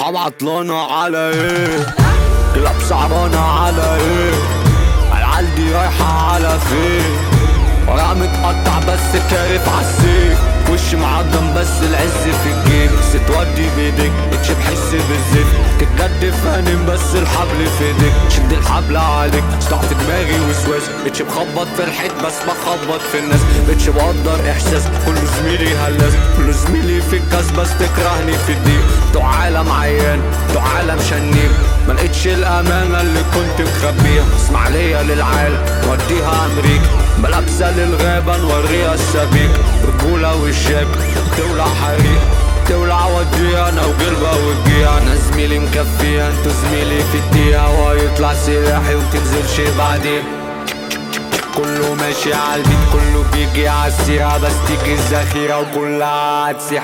صحاب عطلانة على ايه كلاب صعبانة على ايه العيال دي رايحة على فين ورا متقطع بس كارف عالسيف وش معضم بس العز في الجيب ستودي بايدك اتش بحس بالزفت تتكتف هانم بس الحبل في ايدك شد الحبل عليك ضعف دماغي وسواس اتش بخبط في الحيط بس بخبط في الناس اتش بقدر احساس كل زميلي هلاس كل زميلي في الكاس بس تكرهني في الضيق تو عالم عيان تو عالم شنيب ما لقيتش الامانه اللي كنت مخبيها اسماعيليه للعالم وديها امريكا ملابسه للغابه نوريها السبيك رجوله والشاب تولع حريق تولع وديها انا وقلبها وجيها انا زميلي مكفيها انتو زميلي في الدقيقه ويطلع سلاحي ومتنزلش بعدين كله ماشي عالبيت كله بيجي عالسيرة بس تيجي الذخيرة وكلها هتسيح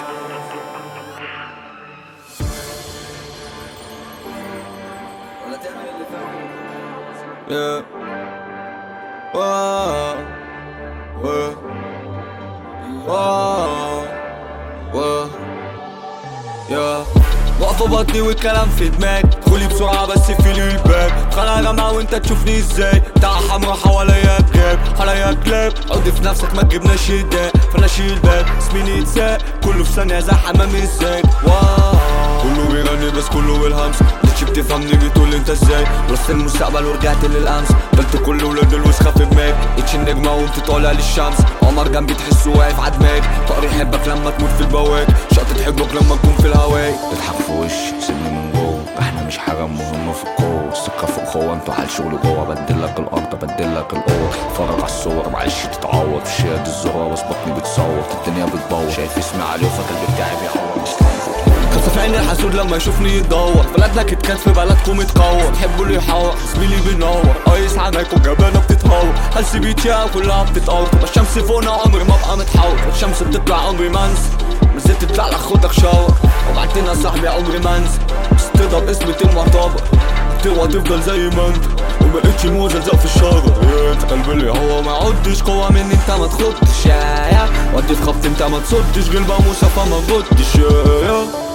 Yeah. Whoa. Whoa. Whoa. Whoa. Yeah. واقفة بطني والكلام في دماغي ادخلي بسرعة بس فيلي الباب خلع غمعة وانت تشوفني ازاي بتاع حمرا حواليا كلاب حواليا كلاب عد في نفسك ما تجيبناش يداك فانا اشيل باب اسمي يتساق كله في ثانية زي حمام الزاج واو كله بيغني بس كله بالهمس ليش بتفهمني بتقول انت ازاي بص المستقبل ورجعت للامس بلت كل ولاد الوسخة في دماغي اتش النجمة وانت طالع للشمس قمر جنبي تحسه واقف عدماغي طاري يحبك لما تموت في البواك شقطة حبك لما تكون في الهواي اضحك في وشي سيبني من جوه احنا مش حاجة مهمة في القوة السكة فوق قوة انتوا حال شغل جوه بدلك الارض بدلك القوة اتفرج على الصور معلش تتعوض في شهاد الزهرة بس بطني بتصوت الدنيا بتبوظ شايف اسمي عليه وفاكر بتاعي بيعوض خاصة في عين الحسود لما يشوفني يتدور بلدنا كيت كات في بلدكم يتقور تحبوا اللي يحور زميلي بينور قايس عنك وجبانة بتتهور هلسي بيتيا كلها بتتقور الشمس فوقنا عمري ما ابقى متحور الشمس بتطلع عمري ما انسى نزلت تطلع لك خدك شاور وبعدين صاحبي عمري ما انسى بس تضرب اسمي المعتبر تقوى تفضل زي ما انت ومبقتش موزة زق في الشجر يا انت قلبي اللي هو ما عدتش قوة مني انت ما تخدش يا يا ودي في خبط انت ما تصدش قلبها موسى فما غدش يا يا